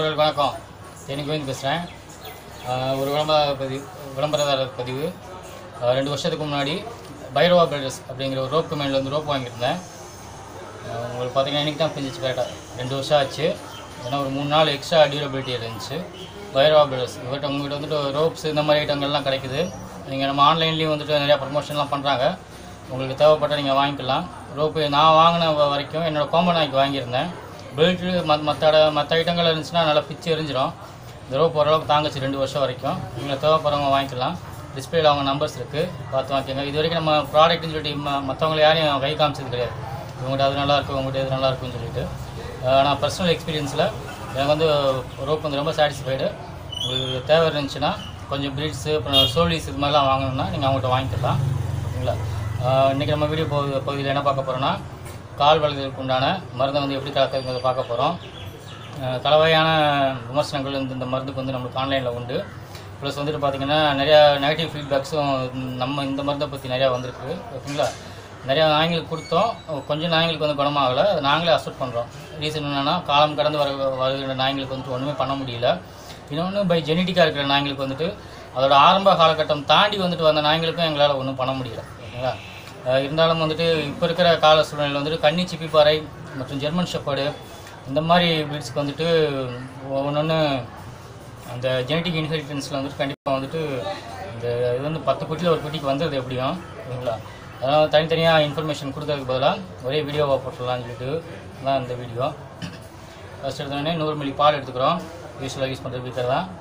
நண்பர்கள் வணக்கம் தேனி கோவிந்த் பேசுகிறேன் ஒரு விளம்பர பதிவு விளம்பரதாரர் பதிவு ஆஹ் ரெண்டு வருஷத்துக்கு முன்னாடி பைரவா பிரதர்ஸ் அப்படிங்கிற ஒரு ரோப் கம்பெனியில் வந்து ரோப் வாங்கியிருந்தேன் ஆஹ் உங்களுக்கு பார்த்தீங்கன்னா இன்றைக்கி தான் பிரிஞ்சிச்சு கரெக்டாக ரெண்டு வருஷம் ஆச்சு ஏன்னா ஒரு மூணு நாள் எக்ஸ்ட்ரா டியூரபிலிட்டி இருந்துச்சு பைரவா பிரதர்ஸ் இவர்கிட்ட உங்கள்கிட்ட வந்துட்டு ரோப்ஸ் இந்த மாதிரி ஐட்டங்கள்லாம் கிடைக்குது நீங்கள் நம்ம ஆன்லைன்லேயும் வந்துட்டு நிறையா ப்ரமோஷன்லாம் பண்ணுறாங்க உங்களுக்கு தேவைப்பட்ட நீங்கள் வாங்கிக்கலாம் ரோப்பு நான் வாங்கின வ- வரைக்கும் என்னோடய கோம்போ நாய்க்கு வாங்கியிருந்தேன் பெல்ட்டு மத் மற்ற மற்ற ஐட்டங்கள் இருந்துச்சுன்னா நல்லா பிச்சு எரிஞ்சிடும் இந்த ரோப் ஓரளவுக்கு தாங்குச்சு ரெண்டு வருஷம் வரைக்கும் நீங்கள் தேவைப்படுறவங்க வாங்கிக்கலாம் டிஸ்பிளேல அவங்க நம்பர்ஸ் இருக்குது பார்த்து வாங்கிக்கோங்க இது வரைக்கும் நம்ம ப்ராடக்ட்னு சொல்லிட்டு ம மற்றவங்களை யாரையும் கை காமிச்சது கிடையாது இவங்ககிட்ட அது நல்லா இருக்கும் உங்கள்கிட்ட இது நல்லா இருக்கும்னு சொல்லிட்டு அஹ் நான் பர்சனல் எக்ஸ்பீரியன்ஸில் எனக்கு வந்து ரோப் வந்து ரொம்ப சாட்டிஸ்ஃபைடு உங்களுக்கு தேவை இருந்துச்சுன்னா கொஞ்சம் ப்ரீட்ஸு அப்புறம் சோலிஸ் இது மாதிரிலாம் வாங்கணும்னா நீங்கள் அவங்கள்ட்ட வாங்கிக்கலாம் ஓகேங்களா அஹ் இன்னைக்கு நம்ம வீடியோ பகுதி பகுதியில் என்ன பார்க்க போகிறோன்னா கால் வளைதலுக்கு உண்டான மருந்தை வந்து எப்படி கலக்கிறத பார்க்க போகிறோம் கலவையான விமர்சனங்கள் இந்த இந்த மருந்துக்கு வந்து நம்மளுக்கு ஆன்லைனில் உண்டு ப்ளஸ் வந்துட்டு பார்த்திங்கன்னா நிறையா நெகட்டிவ் ஃபீட்பேக்ஸும் நம்ம இந்த மருந்தை பற்றி நிறையா வந்திருக்கு ஓகேங்களா நிறையா நாய்களுக்கு கொடுத்தோம் கொஞ்சம் நாய்களுக்கு வந்து குணமாகலை அது நாங்களே அசப்ட் பண்ணுறோம் ரீசன் என்னென்னா காலம் கடந்து வர வருகிற நாய்களுக்கு வந்துட்டு ஒன்றுமே பண்ண முடியல இன்னொன்று பை ஜெனட்டிக்காக இருக்கிற நாய்களுக்கு வந்துட்டு அதோட ஆரம்ப காலகட்டம் தாண்டி வந்துட்டு வந்த நாய்களுக்கும் எங்களால் ஒன்றும் பண்ண முடியல ஓகேங்களா அஹ் இருந்தாலும் வந்துட்டு இப்போ இருக்கிற கால சூழ்நிலையில் வந்துட்டு கன்னி சிப்பிப்பாறை மற்றும் ஜெர்மன் ஷெப்பர்டு இந்த மாதிரி பிரீட்ஸ்க்கு வந்துட்டு ஒன்று அந்த ஜெனட்டிக் இன்ஹெரிட்டன்ஸில் வந்துட்டு கண்டிப்பாக வந்துட்டு இந்த இது வந்து பத்து குட்டியில் ஒரு குட்டிக்கு வந்தது எப்படியும் ஓகேங்களா அதனால் தனித்தனியாக இன்ஃபர்மேஷன் கொடுக்கறதுக்கு பதிலாக ஒரே வீடியோவாக போட்டுடலாம்னு சொல்லிட்டு தான் இந்த வீடியோ ஃபஸ்ட் எடுத்தோடனே நூறு மில்லி பால் எடுத்துக்கிறோம் யூஸ்வலாக யூஸ் பண்ணுற பீக்கர் தான்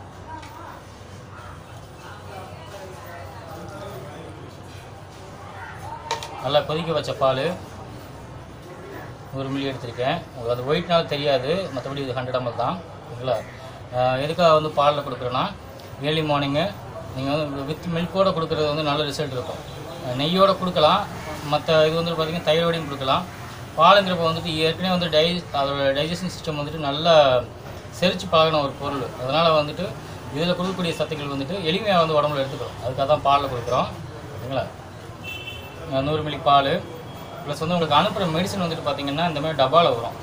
நல்லா கொதிக்க வச்ச பால் நூறு மில்லி எடுத்திருக்கேன் உங்களுக்கு அது ஒயிட்னால தெரியாது மற்றபடி இது ஹண்ட்ரட் எம்எல் தான் ஓகேங்களா ஆஹ் எதுக்காக வந்து பாலில் கொடுக்குறேன்னா ஏர்லி மார்னிங்கு நீங்கள் வந்து வித் மில்கோட கொடுக்குறது வந்து நல்ல ரிசல்ட் இருக்கும் ஆஹ் நெய்யோட கொடுக்கலாம் மற்ற இது வந்து பார்த்திங்கன்னா தயிரோடையும் கொடுக்கலாம் பாலுங்கிறப்ப வந்துட்டு ஏற்கனவே வந்து டை அதோட டைஜஷன் சிஸ்டம் வந்துட்டு நல்லா செரிச்சு பழகின ஒரு பொருள் அதனால் வந்துட்டு இதில் கொடுக்கக்கூடிய சத்துக்கள் வந்துட்டு எளிமையாக வந்து உடம்புல எடுத்துக்கிறோம் அதுக்காக தான் பாலில் கொடுக்குறோம் ஓகேங்களா அஹ் நூறு மில்லி பால் ப்ளஸ் வந்து உங்களுக்கு அனுப்புகிற மெடிசன் வந்துட்டு பார்த்தீங்கன்னா இந்த மாதிரி டப்பாவில் வரும்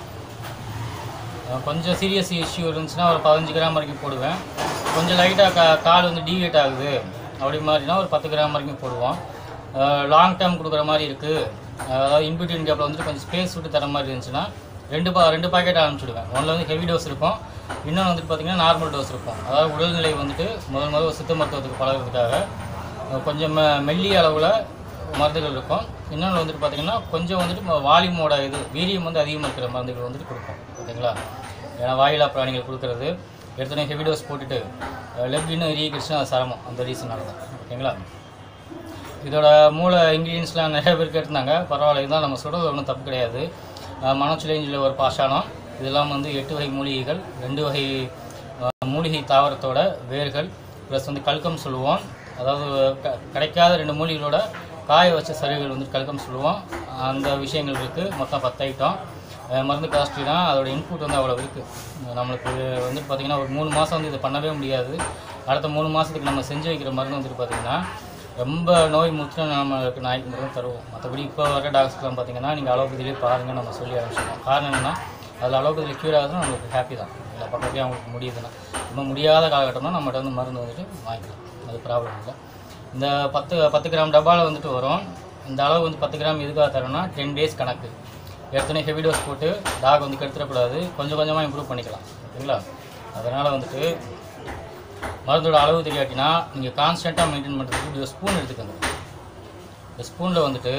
அஹ் கொஞ்சம் சீரியஸ் இஷ்யூ இருந்துச்சுன்னா ஒரு பதினஞ்சு கிராம் வரைக்கும் போடுவேன் கொஞ்சம் லைட்டாக கா கால் வந்து டீவேட் ஆகுது அப்படி மாதிரினா ஒரு பத்து கிராம் வரைக்கும் போடுவோம் லாங் டேர்ம் கொடுக்குற மாதிரி இருக்குது அதாவது இன்பிட்வீன் கேப்பில் வந்துட்டு கொஞ்சம் ஸ்பேஸ் விட்டு தர மாதிரி இருந்துச்சுன்னா ரெண்டு பா ரெண்டு பாக்கெட் ஆரம்பிச்சுடுவேன் ஒன்றில் வந்து ஹெவி டோஸ் இருக்கும் இன்னொன்று வந்துட்டு பார்த்தீங்கன்னா நார்மல் டோஸ் இருக்கும் அதாவது உடல்நிலை வந்துட்டு முதல் முதல் சித்த மருத்துவத்துக்கு பழகுறதுக்காக அஹ் கொஞ்சம் மெ- மெல்லிய அளவில் மருந்துகள் இருக்கும் இன்னொன்று வந்துட்டு பார்த்தீங்கன்னா கொஞ்சம் வந்துட்டு வால்யூமோட இது வீரியம் வந்து அதிகமாக இருக்கிற மருந்துகள் வந்துட்டு கொடுப்போம் ஓகேங்களா ஏன்னா வாயிலா பிராணிகள் கொடுக்கறது எடுத்தோடனே ஹெவி டோஸ் போட்டுட்டு லெக் இன்னும் இரிகிடுச்சுன்னா அது சிரமம் அந்த ரீசனால தான் ஓகேங்களா இதோட மூல இன்க்ரீடியன்ஸ்லாம் நிறைய பேர் கேட்டிருந்தாங்க பரவாயில்ல இதுதான் நம்ம சொல்கிறது ஒன்றும் தப்பு கிடையாது மனச்சுலேஞ்சில் ஒரு பாஷானம் இதெல்லாம் வந்து எட்டு வகை மூலிகைகள் ரெண்டு வகை அஹ், மூலிகை தாவரத்தோட வேர்கள் ப்ளஸ் வந்து கல்கம் சொல்லுவோம் அதாவது க கிடைக்காத ரெண்டு மூலிகளோட காய வச்ச சரிவுகள் வந்து கல்கம் சொல்லுவோம் அந்த விஷயங்கள் இருக்குது மொத்தம் பத்து ஐட்டம் அஹ், மருந்து காஸ்ட்லினா அதோட இன்புட் வந்து அவ்வளோ இருக்குது நம்மளுக்கு வந்து பார்த்திங்கன்னா ஒரு மூணு மாதம் வந்து இதை பண்ணவே முடியாது அடுத்த மூணு மாதத்துக்கு நம்ம செஞ்சு வைக்கிற மருந்து வந்துட்டு பார்த்திங்கன்னா ரொம்ப நோய் முற்றின நம்மளுக்கு நாய்க்கு மட்டும் தருவோம் மற்றபடி இப்போ வர டாக்டர்ஸ்லாம் பார்த்தீங்கன்னா நீங்கள் அலோபதியிலே பாருங்கள் நம்ம சொல்லி ஆரம்பிச்சிடுவோம் காரணம் என்னன்னா அதில் அலோபதியில் க்யூர் ஆகுதுன்னா நம்மளுக்கு ஹாப்பி தான் இல்லை பக்கத்துலேயே அவங்களுக்கு முடியுதுன்னா ரொம்ப முடியாத காலகட்டம்னா நம்மகிட்ட வந்து மருந்து வந்துட்டு வாங்கிக்கலாம் அது ப்ராப்ளம் இல்லை இந்த பத்து பத்து கிராம் டப்பாவில் வந்துட்டு வரும் இந்த அளவு வந்து பத்து கிராம் எதுக்காக தரோம்னா டென் டேஸ் கணக்கு ஏற்கனவே ஹெவி டோஸ் போட்டு டாக் வந்து கெடுத்துடக்கூடாது கொஞ்சம் கொஞ்சமாக இம்ப்ரூவ் பண்ணிக்கலாம் ஓகேங்களா அதனால் வந்துட்டு மருந்தோட அளவு தெரியாட்டினா நீங்கள் கான்ஸ்டண்ட்டாக மெயின்டைன் பண்ணுறதுக்கு இப்படி ஒரு ஸ்பூன் எடுத்துக்கோங்க இந்த ஸ்பூனில் வந்துட்டு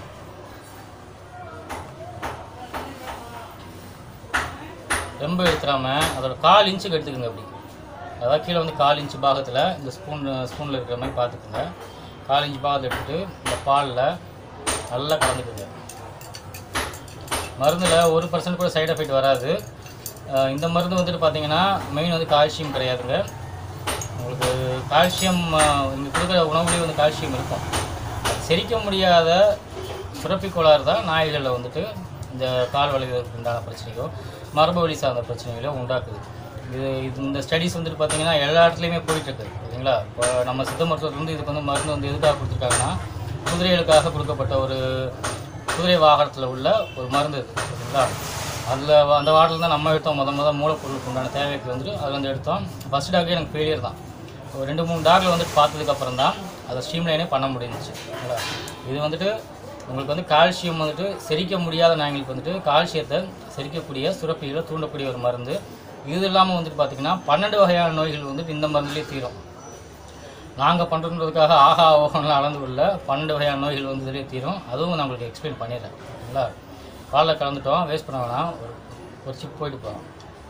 ரொம்ப எடுத்துடாமல் அதோட கால் இன்ச்சுக்கு எடுத்துக்கோங்க அப்படி அதாவது கீழே வந்து கால் இன்ச்சு பாகத்தில் இந்த ஸ்பூன் ஸ்பூனில் இருக்கிற மாதிரி பார்த்துக்குங்க கால் இன்ச்சு பாகத்தில் எடுத்துட்டு இந்த பாலில் நல்லா கலந்துக்குங்க மருந்தில் ஒரு பர்சன்ட் கூட சைடு எஃபெக்ட் வராது அஹ் இந்த மருந்து வந்துட்டு பார்த்தீங்கன்னா மெயின் வந்து கால்சியம் கிடையாதுங்க உங்களுக்கு கால்சியம் இங்கே கொடுக்குற உணவுலேயே வந்து கால்சியம் இருக்கும் அது செரிக்க முடியாத சுரப்பி கோளாறு தான் நாய்களில் வந்துட்டு இந்த கால் வளைவுக்கு உண்டான பிரச்சனையோ மரபு வழி சார்ந்த பிரச்சனைகளோ உண்டாக்குது இது இது இந்த ஸ்டடீஸ் வந்துட்டு பார்த்தீங்கன்னா எல்லா இடத்துலையுமே போயிட்டுருக்கு ஓகேங்களா இப்போ நம்ம சித்த மருத்துவத்தில் வந்து இதுக்கு வந்து மருந்து வந்து எதுக்காக கொடுத்துருக்காங்கன்னா குதிரைகளுக்காக கொடுக்கப்பட்ட ஒரு குதிரை வாகனத்தில் உள்ள ஒரு மருந்து இது ஓகேங்களா அதில் அந்த வார்டில் தான் நம்ம எடுத்தோம் முத முத மூலப்பொருளுக்கு உண்டான தேவைக்கு வந்துட்டு அது வந்து எடுத்தோம் ஃபஸ்ட் டாக்கே எனக்கு ஃபெயிலியர் தான் ஒரு ரெண்டு மூணு டாக்ல வந்துட்டு பார்த்ததுக்கப்புறம் தான் அதை ஸ்ட்ரீம்லைனே பண்ண முடிஞ்சிச்சு ஓகேங்களா இது வந்துட்டு உங்களுக்கு வந்து கால்சியம் வந்துட்டு செரிக்க முடியாத நாய்களுக்கு வந்துட்டு கால்சியத்தை செரிக்கக்கூடிய சுரப்பிகளை தூண்டக்கூடிய ஒரு மருந்து இது இல்லாமல் வந்துட்டு பார்த்திங்கன்னா பன்னெண்டு வகையான நோய்கள் வந்துட்டு இந்த மருந்துலேயே தீரும் நாங்கள் பண்ணுறதுக்காக ஆஹா ஓஹன்லாம் அளந்து உள்ள பன்னெண்டு வகையான நோய்கள் வந்து இதிலே தீரும் அதுவும் நான் உங்களுக்கு எக்ஸ்பிளைன் பண்ணிடுறேன் ஓகேங்களா பாலில் கலந்துட்டோம் வேஸ்ட் பண்ண வேணாம் ஒரு ஒரு சிப் போயிட்டு போகிறோம்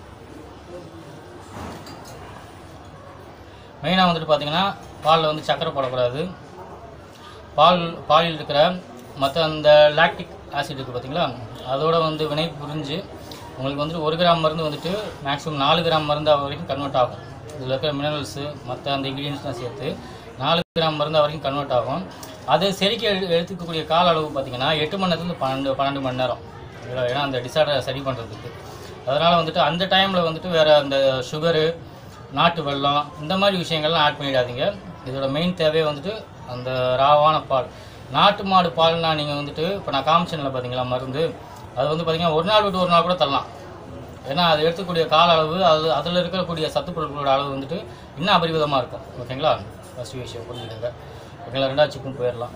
மெயினாக வந்துட்டு பார்த்தீங்கன்னா பாலில் வந்து சக்கரை போடக்கூடாது பால் பாலில் இருக்கிற மற்ற அந்த லாக்டிக் ஆசிட் இருக்குது பார்த்தீங்களா அதோட வந்து வினை புரிஞ்சு உங்களுக்கு வந்துட்டு ஒரு கிராம் மருந்து வந்துட்டு மேக்ஸிமம் நாலு கிராம் மருந்து வரைக்கும் கன்வெர்ட் ஆகும் இதில் இருக்கிற மினரல்ஸு மற்ற அந்த இன்க்ரீடியன்ஸ்லாம் சேர்த்து நாலு கிராம் மருந்து வரைக்கும் கன்வெர்ட் ஆகும் அது செரிக்க எடு எடுத்துக்கக்கூடிய கால அளவு பார்த்தீங்கன்னா எட்டு மணி நேரத்துலேருந்து பன்னெண்டு பன்னெண்டு மணி நேரம் இதுல ஏன்னா அந்த டிசார்டரை சரி பண்ணுறதுக்கு அதனால் வந்துட்டு அந்த டைமில் வந்துட்டு வேறு அந்த சுகரு நாட்டு வெல்லம் இந்த மாதிரி விஷயங்கள்லாம் ஆட் பண்ணிடாதீங்க இதோட மெயின் தேவையே வந்துட்டு அந்த ராவான பால் நாட்டு மாடு பால்னா நீங்கள் வந்துட்டு இப்போ நான் காமிச்சனில் பார்த்தீங்களா மருந்து அது வந்து பார்த்தீங்கன்னா ஒரு நாள் விட்டு ஒரு நாள் கூட தரலாம் ஏன்னா அது எடுத்துக்கூடிய கால அளவு அது அதில் இருக்கக்கூடிய சத்து பொருட்களோட அளவு வந்துட்டு இன்னும் அபரிவிதமாக இருக்கும் ஓகேங்களா ஃபஸ்ட் விஷயம் புரிஞ்சுக்கோங்க ஓகேங்களா ரெண்டாவது சிப்பும் போயிடலாம்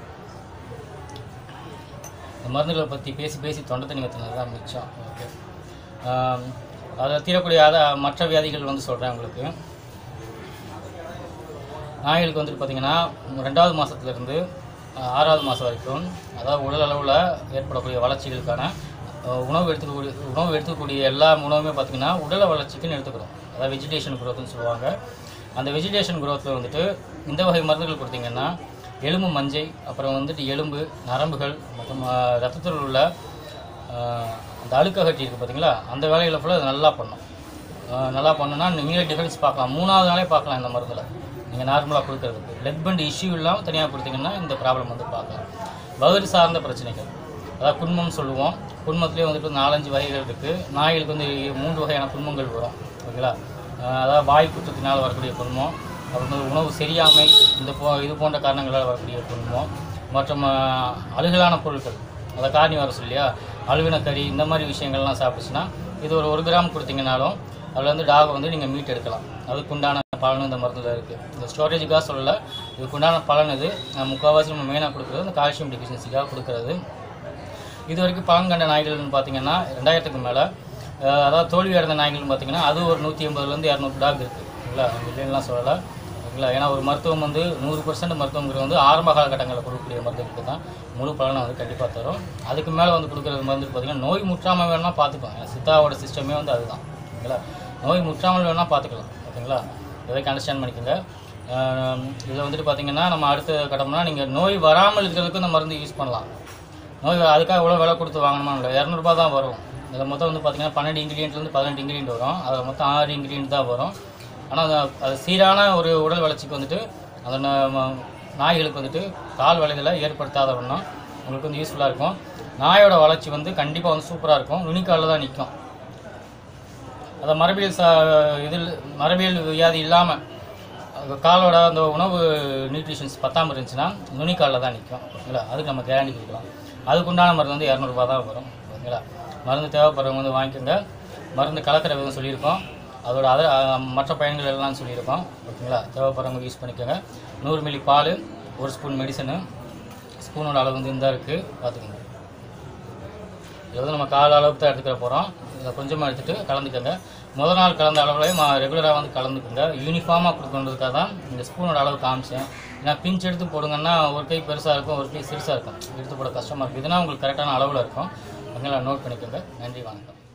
இந்த மருந்துகளை பற்றி பேசி பேசி தொண்டை தண்ணி வற்றினது தான் மிச்சம் ஓகே அதில் தீரக்கூடிய அத மற்ற வியாதிகள் வந்து சொல்கிறேன் உங்களுக்கு நாய்களுக்கு வந்துட்டு பார்த்தீங்கன்னா ரெண்டாவது மாதத்துலேருந்து ஆறாவது மாதம் வரைக்கும் அதாவது உடல் அளவில் ஏற்படக்கூடிய வளர்ச்சிகளுக்கான அஹ், உணவு எடுத்துக்கக்கூடிய உணவு எடுத்துக்கக்கூடிய எல்லா உணவுமே பார்த்திங்கன்னா உடல் வளர்ச்சிக்குன்னு எடுத்துக்கிறோம் அதாவது வெஜிடேஷன் க்ரோத்னு சொல்லுவாங்க அந்த வெஜிடேஷன் க்ரோத்தில் வந்துட்டு இந்த வகை மருந்துகள் கொடுத்தீங்கன்னா எலும்பு மஞ்சை அப்புறம் வந்துட்டு எலும்பு நரம்புகள் மற்றும் அஹ், ரத்தத்தில் உள்ள அஹ், அந்த அழுக்ககட்டி இருக்குது பார்த்தீங்களா அந்த வேலைகளை ஃபுல்லாக அது நல்லா பண்ணும் அஹ், நல்லா பண்ணுன்னா நீங்களே டிஃபரன்ஸ் பார்க்கலாம் மூணாவது நாளே பார்க்கலாம் இந்த மருந்தில் நீங்கள் நார்மலாக கொடுக்கறதுக்கு லெக் பண்ட் இஷ்யூ இல்லாமல் தனியாக கொடுத்தீங்கன்னா இந்த ப்ராப்ளம் வந்து பார்க்கலாம் வயிறு சார்ந்த பிரச்சனைகள் அதாவது குன்மம் சொல்லுவோம் குன்மத்துலேயே வந்துட்டு நாலஞ்சு வகைகள் இருக்குது நாய்களுக்கு வந்து மூன்று வகையான குன்மங்கள் வரும் ஓகேங்களா அஹ் அதாவது வாய் குற்றத்தினால் வரக்கூடிய குன்மம் அப்புறம் வந்து உணவு சரியாமை இந்த போ இது போன்ற காரணங்களால் வரக்கூடிய குன்மம் மற்றும் அஹ், அழுகலான பொருட்கள் அதை காரணி வர சொல்லியா அழுவின கறி இந்த மாதிரி விஷயங்கள்லாம் சாப்பிட்டுச்சுன்னா இது ஒரு ஒரு கிராம் கொடுத்தீங்கனாலும் அதில் வந்து டாக் வந்து நீங்கள் மீட் எடுக்கலாம் அதுக்குண்டான பலன் இந்த மருந்தில் இருக்குது இந்த ஸ்டோரேஜுக்காக சொல்லலை இதுக்குண்டான பலன் இது நான் முக்கால்வாசி நம்ம மெயினாக கொடுக்குறது இந்த கால்சியம் டெஃபிஷியன்சிக்காக கொடுக்குறது இது வரைக்கும் பலன் கண்ட நாய்கள்னு பார்த்தீங்கன்னா ரெண்டாயிரத்துக்கு மேலே அதாவது தோல்வி அடைந்த நாய்கள்னு பார்த்தீங்கன்னா அது ஒரு நூற்றி எண்பதுலேருந்து இரநூறு டாக் இருக்குது இல்லைங்களா இல்லைன்னா சொல்லலை ஓகேங்களா ஏன்னா ஒரு மருத்துவம் வந்து நூறு பர்சன்ட் மருத்துவங்கிறது வந்து ஆரம்ப காலகட்டங்களில் கொடுக்கக்கூடிய மருந்துகளுக்கு தான் முழு பலனை வந்து கண்டிப்பாக தரும் அதுக்கு மேலே வந்து கொடுக்குறது மருந்து பார்த்தீங்கன்னா நோய் முற்றாமல் வேணால் பார்த்துக்கலாம் ஏன்னா சித்தாவோட சிஸ்டமே வந்து அதுதான் ஓகேங்களா நோய் முற்றாமல் வேணால் பார்த்துக்கலாம் ஓகேங்களா இதை அண்டர்ஸ்டாண்ட் பண்ணிக்கோங்க இதில் வந்துட்டு பார்த்தீங்கன்னா நம்ம அடுத்த கட்டம்னா நீங்கள் நோய் வராமல் இருக்கிறதுக்கு இந்த மருந்து யூஸ் பண்ணலாம் நோய் வ- அதுக்காக இவ்வளோ விலை கொடுத்து வாங்கணுமா இல்லை இரநூறுபா தான் வரும் இதில் மொத்தம் வந்து பார்த்தீங்கன்னா பன்னெண்டு இன்க்ரீடியன்ட்லேருந்து பதினெட்டு இன்க்ரீடியன்ட் வரும் அதில் மொத்தம் ஆறு இன்க்ரீடியன்ட் தான் வரும் ஆனால் அது அது சீரான ஒரு உடல் வளர்ச்சிக்கு வந்துட்டு அந்த ந- ம- நாய்களுக்கு வந்துட்டு கால் வளைதலை ஏற்படுத்தாத வண்ணம் உங்களுக்கு வந்து யூஸ்ஃபுல்லாக இருக்கும் நாயோட வளர்ச்சி வந்து கண்டிப்பாக வந்து சூப்பராக இருக்கும் நுனிக்காலில் தான் நிற்கும் அதை மரபியல் சா இதில் மரபியல் வியாதி இல்லாமல் காலோட அந்த உணவு நியூட்ரிஷன்ஸ் பத்தாமல் இருந்துச்சுன்னா நுனிக்காலில் தான் நிற்கும் ஓகேங்களா அதுக்கு நம்ம கேரண்டி கொடுக்கலாம் அதுக்குண்டான மருந்து வந்து இரநூறுபா தான் வரும் ஓகேங்களா மருந்து தேவைப்படுறவங்க வந்து வாங்கிக்கோங்க மருந்து கலக்கிற விதம் சொல்லியிருக்கோம் அதோட அத அஹ், மற்ற பயன்கள் எல்லாம் சொல்லியிருக்கோம் ஓகேங்களா தேவைப்படுறவங்க யூஸ் பண்ணிக்கோங்க நூறு மில்லி பால் ஒரு ஸ்பூன் மெடிசனு ஸ்பூனோட அளவு வந்து இந்த இருக்குது பார்த்துக்கோங்க இது வந்து நம்ம கால அளவுக்கு தான் எடுத்துக்கிற போகிறோம் இதை கொஞ்சமாக எடுத்துகிட்டு கலந்துக்கோங்க முதல் நாள் கலந்த அளவுலேயே ரெகுலராக வந்து கலந்துக்குங்க யூனிஃபார்மாக கொடுக்கணுன்றதுக்காக தான் இந்த ஸ்பூனோட அளவு காமிச்சேன் ஏன்னா பிஞ்ச் எடுத்து போடுங்கன்னா ஒரு கை பெருசாக இருக்கும் ஒரு கை சிறுசாக இருக்கும் எடுத்து போட கஷ்டமாக இருக்கும் இதுனா உங்களுக்கு கரெக்டான அளவில் இருக்கும் அதனால் நோட் பண்ணிக்கோங்க நன்றி வணக்கம்